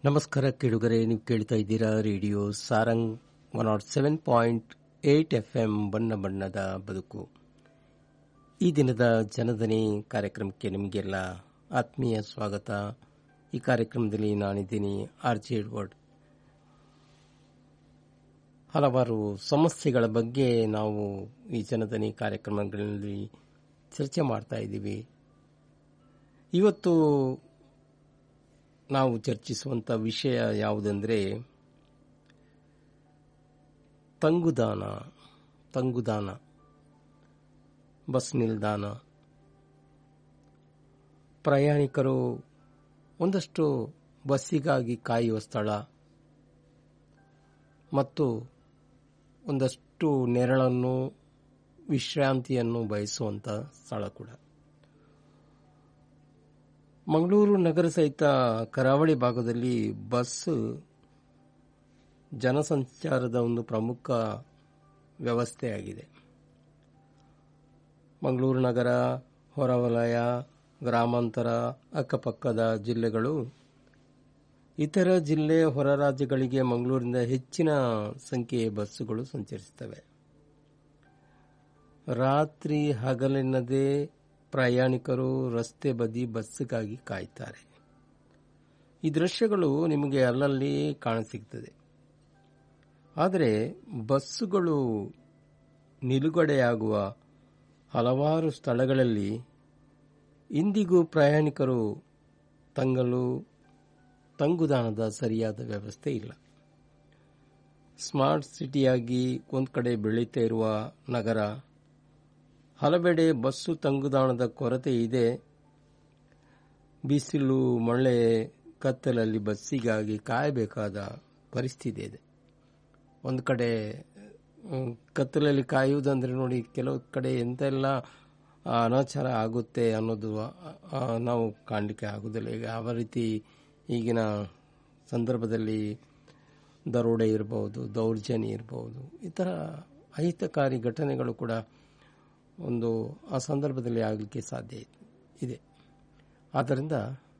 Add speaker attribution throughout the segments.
Speaker 1: ನಮಸ್ಕಾರ ಕೇಳುಗರೆ ನೀವು ಕೇಳ್ತಾ ಇದ್ದೀರಾ radio Sarang one nought seven point eight F M ಬಣ್ಣ ಬಣ್ಣದ ಬದುಕು ಈ ದಿನದ ಜನದನಿ ಕಾರ್ಯಕ್ರಮಕ್ಕೆ ನಿಮಗೆಲ್ಲ ಆತ್ಮೀಯ ಸ್ವಾಗತ ಈ ಕಾರ್ಯಕ್ರಮದಲ್ಲಿ ನಾನಿದ್ದೀನಿ ಆರ್ ಜೆ ಎಡ್ವರ್ಡ್ ಹಲವಾರು ಸಮಸ್ಯೆಗಳ ಬಗ್ಗೆ ನಾವು ಈ ಜನದನಿ ಕಾರ್ಯಕ್ರಮಗಳಲ್ಲಿ ಚರ್ಚೆ ಮಾಡ್ತಾ ಇದ್ದೀವಿ ಇವತ್ತು ನಾವು ಚರ್ಚಿಸುವಂತ ವಿಷಯ ಯಾವುದೆಂದರೆ ತಂಗುದಾನ ತಂಗುದಾನ ಬಸ್ ನಿಲ್ದಾಣ ಪ್ರಯಾಣಿಕರು ಒಂದಷ್ಟು ಬಸ್ಸಿಗಾಗಿ ಕಾಯುವ ಸ್ಥಳ ಮತ್ತು ಒಂದಷ್ಟು ನೆರಳನ್ನು ವಿಶ್ರಾಂತಿಯನ್ನು ಬಯಸುವಂತ ಸ್ಥಳ ಕೂಡ ಮಂಗಳೂರು ನಗರ ಸಹಿತ ಕರಾವಳಿ ಭಾಗದಲ್ಲಿ ಬಸ್ ಜನಸಂಚಾರದ ಒಂದು ಪ್ರಮುಖ ವ್ಯವಸ್ಥೆಯಾಗಿದೆ ಮಂಗಳೂರು ನಗರ ಹೊರವಲಯ ಗ್ರಾಮಾಂತರ ಅಕ್ಕಪಕ್ಕದ ಜಿಲ್ಲೆಗಳು ಇತರ ಜಿಲ್ಲೆ ಹೊರ ರಾಜ್ಯಗಳಿಗೆ ಮಂಗಳೂರಿನಿಂದ ಹೆಚ್ಚಿನ ಸಂಖ್ಯೆಯ ಬಸ್ಸುಗಳು ಸಂಚರಿಸುತ್ತವೆ ರಾತ್ರಿ ಹಗಲೆನ್ನದೇ ಪ್ರಯಾಣಿಕರು ರಸ್ತೆ ಬದಿ ಬಸ್ಗಾಗಿ ಕಾಯ್ತಾರೆ ಈ ದೃಶ್ಯಗಳು ನಿಮಗೆ ಅಲ್ಲಲ್ಲಿ ಕಾಣಸಿಗ್ತದೆ ಆದರೆ ಬಸ್ಸುಗಳು ನಿಲುಗಡೆಯಾಗುವ ಹಲವಾರು ಸ್ಥಳಗಳಲ್ಲಿ ಇಂದಿಗೂ ಪ್ರಯಾಣಿಕರು ತಂಗಲು ತಂಗುದಾಣದ ಸರಿಯಾದ ವ್ಯವಸ್ಥೆ ಇಲ್ಲ ಸ್ಮಾರ್ಟ್ ಸಿಟಿಯಾಗಿ ಒಂದು ಕಡೆ ಬೆಳೀತಾ ಇರುವ ನಗರ ಹಲವೆಡೆ ಬಸ್ಸು ತಂಗುದಾಣದ ಕೊರತೆ ಇದೆ ಬಿಸಿಲು ಮಳೆ ಕತ್ತಲಲ್ಲಿ ಬಸ್ಸಿಗಾಗಿ ಕಾಯಬೇಕಾದ ಪರಿಸ್ಥಿತಿ ಇದೆ ಒಂದು ಕಡೆ ಕತ್ತಲಲ್ಲಿ ಕಾಯುವುದಂದ್ರೆ ನೋಡಿ ಕೆಲವು ಕಡೆ ಎಂತೆಲ್ಲ ಅನಾಚಾರ ಆಗುತ್ತೆ ಅನ್ನೋದು ನಾವು ಕಾಣಲಿಕ್ಕೆ ಆಗುವುದಿಲ್ಲ ಈಗ ಯಾವ ರೀತಿ ಈಗಿನ ಸಂದರ್ಭದಲ್ಲಿ ದರೋಡೆ ಇರಬಹುದು ದೌರ್ಜನ್ಯ ಇರಬಹುದು ಈ ಥರ ಅಹಿತಕಾರಿ ಘಟನೆಗಳು ಕೂಡ ಒಂದು ಆ ಸಂದರ್ಭದಲ್ಲಿ ಆಗಲಿಕ್ಕೆ ಸಾಧ್ಯ ಇದೆ ಆದ್ದರಿಂದ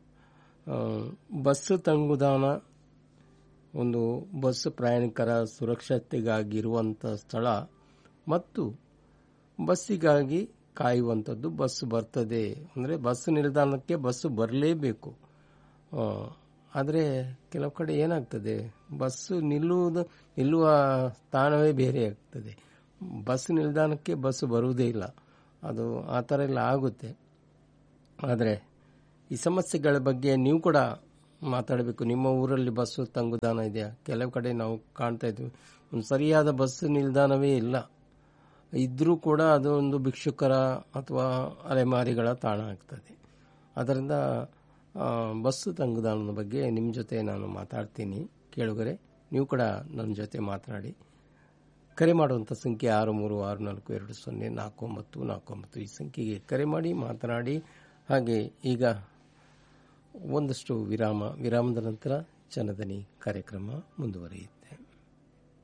Speaker 1: ಬಸ್ ತಂಗುದಾಣ ಒಂದು ಬಸ್ ಪ್ರಯಾಣಿಕರ ಸುರಕ್ಷತೆಗಾಗಿರುವಂಥ ಸ್ಥಳ ಮತ್ತು ಬಸ್ಸಿಗಾಗಿ ಕಾಯುವಂಥದ್ದು ಬಸ್ ಬರ್ತದೆ ಅಂದರೆ ಬಸ್ ನಿಲ್ದಾಣಕ್ಕೆ ಬಸ್ ಬರಲೇಬೇಕು ಆದರೆ ಕೆಲವು ಕಡೆ ಏನಾಗ್ತದೆ ಬಸ್ಸು ನಿಲ್ಲುವುದು ನಿಲ್ಲುವ ಸ್ಥಾನವೇ ಬೇರೆ ಆಗ್ತದೆ ಬಸ್ ನಿಲ್ದಾಣಕ್ಕೆ ಬಸ್ ಬರುವುದೇ ಇಲ್ಲ ಅದು ಆ ಥರ ಎಲ್ಲ ಆಗುತ್ತೆ ಆದರೆ ಈ ಸಮಸ್ಯೆಗಳ ಬಗ್ಗೆ ನೀವು ಕೂಡ ಮಾತಾಡಬೇಕು ನಿಮ್ಮ ಊರಲ್ಲಿ ಬಸ್ಸು ತಂಗುದಾಣ ಇದೆಯಾ ಕೆಲವು ಕಡೆ ನಾವು ಕಾಣ್ತಾ ಇದ್ವಿ ಒಂದು ಸರಿಯಾದ ಬಸ್ ನಿಲ್ದಾಣವೇ ಇಲ್ಲ ಇದ್ರೂ ಕೂಡ ಅದು ಒಂದು ಭಿಕ್ಷುಕರ ಅಥವಾ ಅಲೆಮಾರಿಗಳ ತಾಣ ಆಗ್ತದೆ ಅದರಿಂದ ಬಸ್ಸು ತಂಗುದಾಣದ ಬಗ್ಗೆ ನಿಮ್ಮ ಜೊತೆ ನಾನು ಮಾತಾಡ್ತೀನಿ ಕೇಳುಗರೆ ನೀವು ಕೂಡ ನನ್ನ ಜೊತೆ ಮಾತನಾಡಿ ಕರೆ ಮಾಡುವಂಥ ಸಂಖ್ಯೆ ಆರು ಮೂರು ಆರು ನಾಲ್ಕು ಎರಡು ಸೊನ್ನೆ ನಾಲ್ಕು ಒಂಬತ್ತು ನಾಲ್ಕು ಒಂಬತ್ತು ಈ ಸಂಖ್ಯೆಗೆ ಕರೆ ಮಾಡಿ ಮಾತನಾಡಿ ಹಾಗೆ ಈಗ ಒಂದಷ್ಟು ವಿರಾಮ ವಿರಾಮದ ನಂತರ ಜನದನಿ ಕಾರ್ಯಕ್ರಮ ಮುಂದುವರಿಯುತ್ತೆ